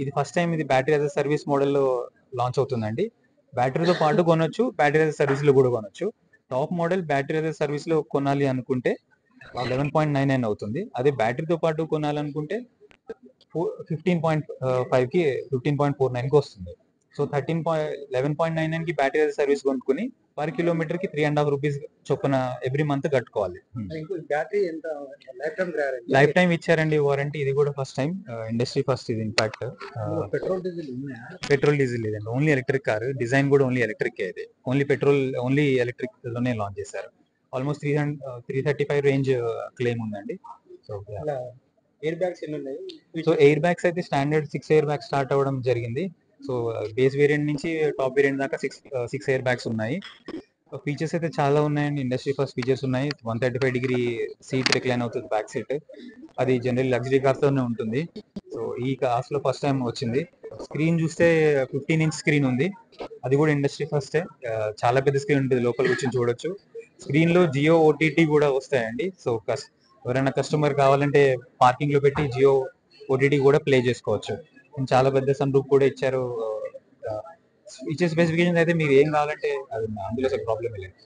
ఇది first time ఇది battery as service మోడల్లో లాంచ్ అవుతుందండి బ్యాటరీతో పాటు కొనొచ్చు బ్యాటరీ యాజ్ సర్వీస్ లో కూడా కొనొచ్చు top model battery as service లో కొనాలి అనుకుంటే లెవెన్ పాయింట్ నైన్ నైన్ అవుతుంది అదే బ్యాటరీతో పాటు కొనాలనుకుంటే ఫిఫ్టీన్ పాయింట్ ఫైవ్ కి ఫిఫ్టీన్ పాయింట్ ఫోర్ నైన్ కి వస్తుంది so thirteen point eleven point nine nine కి బ్యాటరీ సర్వీస్ కొనుక్కుని పర్ కిలోమీటర్ కి త్రీ అండ్ హాఫ్ రూపీస్ చొప్పున ఎవ్రీ మంత్ కట్టుకోవాలి ఇంకో బ్యాటరీ ఎంత life time guarantee life time ఇచ్చారండి వారంటీ ఇది కూడా ఫస్ట్ టైం ఇండస్ట్రీ ఫస్ట్ ఇది ఇన్ఫాక్ట్ పెట్రోల్ డీజిల్ ఉన్నాయా పెట్రోల్ డీజిల్ లేదండి ఓన్లీ ఎలక్ట్రిక్ కార్ డిజైన్ కూడా ఓన్లీ ఎలక్ట్రిక్ ఇది ఓన్లీ పెట్రోల్ ఓన్లీ ఎలక్ట్రిక్ లోనే లాంచ్ చేశారు almost three hundred three thirty five range claim ఉందండి సో ఇలా ఎయిర్ బ్యాగ్స్ ఎన్ని ఉన్నాయి సో ఎయిర్ బ్యాగ్స్ అయితే standard six air bags start అవ్వడం జరిగింది సో బేస్ వేరియంట్ నుంచి టాప్ వేరియంట్ దాకా సిక్స్ సిక్స్ ఎయిర్ బ్యాగ్స్ ఉన్నాయి ఫీచర్స్ అయితే చాలా ఉన్నాయండి ఇండస్ట్రీ ఫస్ట్ ఫీచర్స్ ఉన్నాయి one thirty five degree seat recline అవుతుంది బ్యాక్ సీట్ అది జనరల్ లగ్జరీ కార్స్ లోనే ఉంటుంది సో ఈ కార్స్ లో ఫస్ట్ టైం వచ్చింది స్క్రీన్ చూస్తే ఫిఫ్టీన్ ఇంచ్ స్క్రీన్ ఉంది అది కూడా ఇండస్ట్రీ ఫస్టే చాలా పెద్ద స్క్రీన్ ఉంటుంది లోపల కూర్చొని చూడొచ్చు స్క్రీన్ లో జియో ఓటీటీ కూడా వస్తాయండి సో కస్- ఎవరైనా కస్టమర్ కావాలంటే పార్కింగ్ లో పెట్టి జియో ఓటీటీ కూడా ప్లే చేసుకోవచ్చు And చాలా పెద్ద సన్ రూప్ కూడా ఇచ్చారు ఇచ్చే స్పెసిఫికేషన్ అయితే మీకు ఏం కావాలంటే అది అందులో అసలు ప్రాబ్లమ్ లేదు